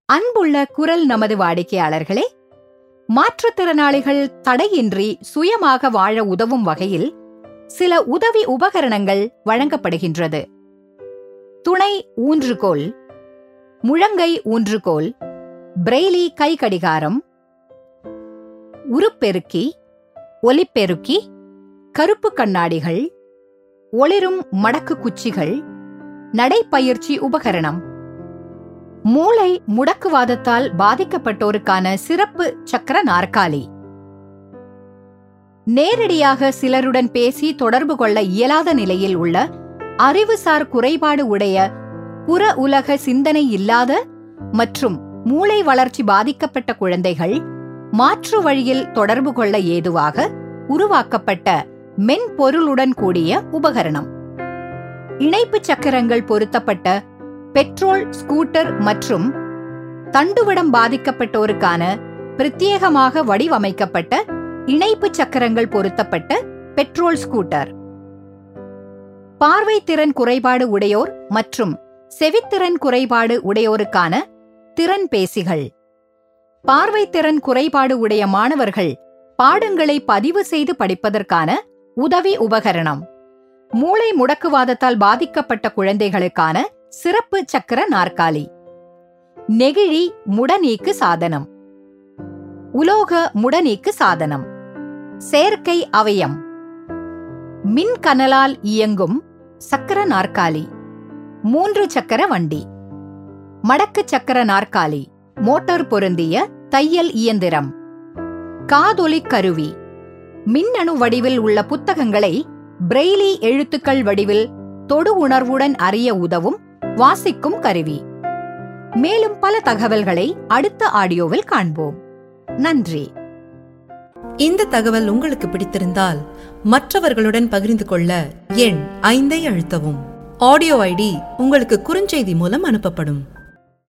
அன்புள்ள குரல் நமது வாடிக்கையாளர்களே மாற்றுத்திறனாளிகள் தடையின்றி சுயமாக வாழ உதவும் வகையில் சில உதவி உபகரணங்கள் வழங்கப்படுகின்றது துணை ஊன்றுகோல் முழங்கை ஊன்றுகோல் பிரெய்லி கை கடிகாரம் உருப்பெருக்கி ஒலிப்பெருக்கி கருப்பு கண்ணாடிகள் ஒளிரும் மடக்கு குச்சிகள் நடைப்பயிற்சி உபகரணம் மூளை முடக்குவாதத்தால் பாதிக்கப்பட்டோருக்கான சிறப்பு சக்கர நாற்காலி நேரடியாக சிலருடன் பேசி தொடர்பு கொள்ள இயலாத நிலையில் உள்ள அறிவுசார் குறைபாடு உடைய புற உலக சிந்தனை இல்லாத மற்றும் மூளை வளர்ச்சி பாதிக்கப்பட்ட குழந்தைகள் மாற்று வழியில் தொடர்பு கொள்ள ஏதுவாக உருவாக்கப்பட்ட மென்பொருளுடன் கூடிய உபகரணம் இணைப்பு சக்கரங்கள் பொருத்தப்பட்ட பெட்ரோல் ஸ்கூட்டர் மற்றும் தண்டுவடம் பாதிக்கப்பட்டோருக்கான பிரத்யேகமாக வடிவமைக்கப்பட்ட இணைப்பு சக்கரங்கள் பொருத்தப்பட்ட பெட்ரோல் ஸ்கூட்டர் பார்வை திறன் குறைபாடு உடையோர் மற்றும் செவித்திறன் குறைபாடு உடையோருக்கான திறன் பேசிகள் பார்வை திறன் குறைபாடு உடைய மாணவர்கள் பாடங்களை பதிவு செய்து படிப்பதற்கான உதவி உபகரணம் மூளை முடக்குவாதத்தால் பாதிக்கப்பட்ட குழந்தைகளுக்கான சிறப்பு சக்கர நாற்காலி நெகிழி முடநீக்கு சாதனம் உலோக முடநீக்கு சாதனம் செயற்கை அவயம் மின் கனலால் இயங்கும் சக்கர நாற்காலி மூன்று சக்கர வண்டி மடக்கு சக்கர நாற்காலி மோட்டார் பொருந்திய தையல் இயந்திரம் காதொலி கருவி மின்னணு வடிவில் உள்ள புத்தகங்களை பிரெய்லி எழுத்துக்கள் வடிவில் தொடு உணர்வுடன் அறிய உதவும் வாசிக்கும் கருவி மேலும் பல தகவல்களை அடுத்த ஆடியோவில் காண்போம் நன்றி இந்த தகவல் உங்களுக்கு பிடித்திருந்தால் மற்றவர்களுடன் பகிர்ந்து கொள்ள எண் ஐந்தை அழுத்தவும் ஆடியோ ஐடி உங்களுக்கு குறுஞ்செய்தி மூலம் அனுப்பப்படும்